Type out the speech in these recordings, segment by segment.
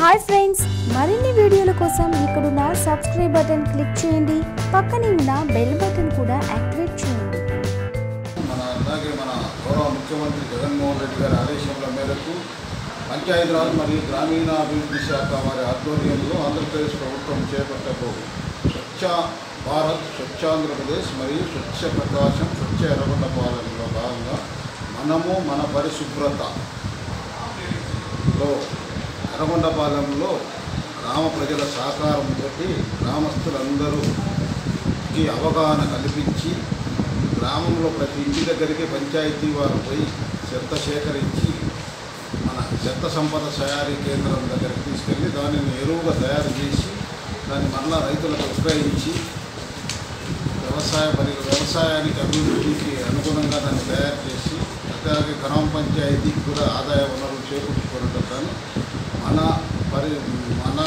Hi friends మరిన్ని వీడియోల కోసం ఇక్కడున్న సబ్స్క్రైబ్ బటన్ క్లిక్ చేయండి పక్కనే ఉన్న బెల్ బటన్ కూడా యాక్టివేట్ చేయండి మన అలాగే మన గౌరవ ముఖ్యమంత్రి జగన్మోహన్ రెడ్డి గారి ఆదేశాల మేరకు పంచాయతీరాజ్ మరియు గ్రామీణాభివృద్ధి శాఖ వారి ఆధ్వర్యంలో ఆంధ్రప్రదేశ్ ప్రభుత్వం చేపట్టబో స్వచ్ఛ భారత్ స్వచ్ఛాంధ్రప్రదేశ్ మరియు స్వచ్ఛ ప్రకాశం స్వచ్ఛ ఎర్రగొండ పాలనలో భాగంగా మనము మన పరిశుభ్రతలో ఎర్రగొండపాలెంలో గ్రామ ప్రజల సహకారంతో గ్రామస్తులందరూకి అవగాహన కల్పించి గ్రామంలో ప్రతి ఇంటి దగ్గరికి పంచాయతీ వారు పోయి చెత్త సేకరించి మన చెత్త సంపద తయారీ కేంద్రం దగ్గరికి తీసుకెళ్ళి దానిని ఎరువుగా తయారు చేసి దాన్ని మళ్ళా రైతులకు విక్రయించి వ్యవసాయ పని వ్యవసాయానికి అభివృద్ధికి అనుగుణంగా దాన్ని తయారు చేసి అలాగే గ్రామ పంచాయతీకి కూడా ఆదాయ వనరులు చేకూర్చుకోవడం కానీ మన పరి మన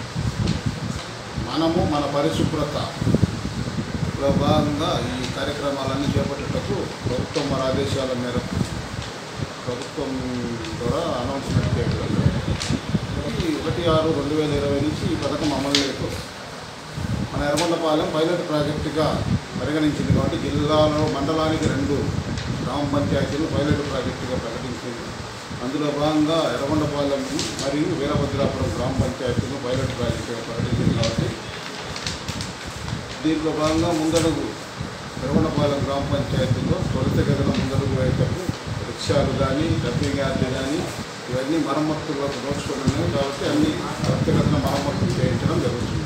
మనము మన పరిశుభ్రత లో భాగంగా ఈ కార్యక్రమాలన్నీ చేపట్టేటప్పుడు ప్రభుత్వం మన ఆదేశాల మేరకు ప్రభుత్వం ద్వారా అనౌన్స్మెంట్ చేయడం జరిగింది. ఈ ఒకటి ఆరు రెండు వేల ఇరవై నుంచి ఈ పథకం అమలులోకి వస్తుంది. మన ఎర్రగొండపాలెం పైలట్ ప్రాజెక్టుగా పరిగణించింది కాబట్టి జిల్లాలో మండలానికి రెండు గ్రామ పంచాయతీలు పైలట్ ప్రాజెక్టుగా ప్రకటించింది అందులో భాగంగా ఎర్రగొండపాలెం మరియు వీరభద్రాపురం గ్రామ పంచాయతీలు పైలట్ ప్రాజెక్టుగా ప్రకటించింది కాబట్టి దీంట్లో భాగంగా ముందడుగు ఎర్రగొండపాలెం గ్రామ పంచాయతీలో త్వరితగతిన ముందడుగు వేయటప్పుడు రిక్షాలు కానీ డబ్బింగ్ యార్డు కానీ ఇవన్నీ మరమ్మతులకు నోచుకొని ఉన్నాయి కాబట్టి అన్ని త్వరితగతిన మరమ్మతులు చేయించడం జరుగుతుంది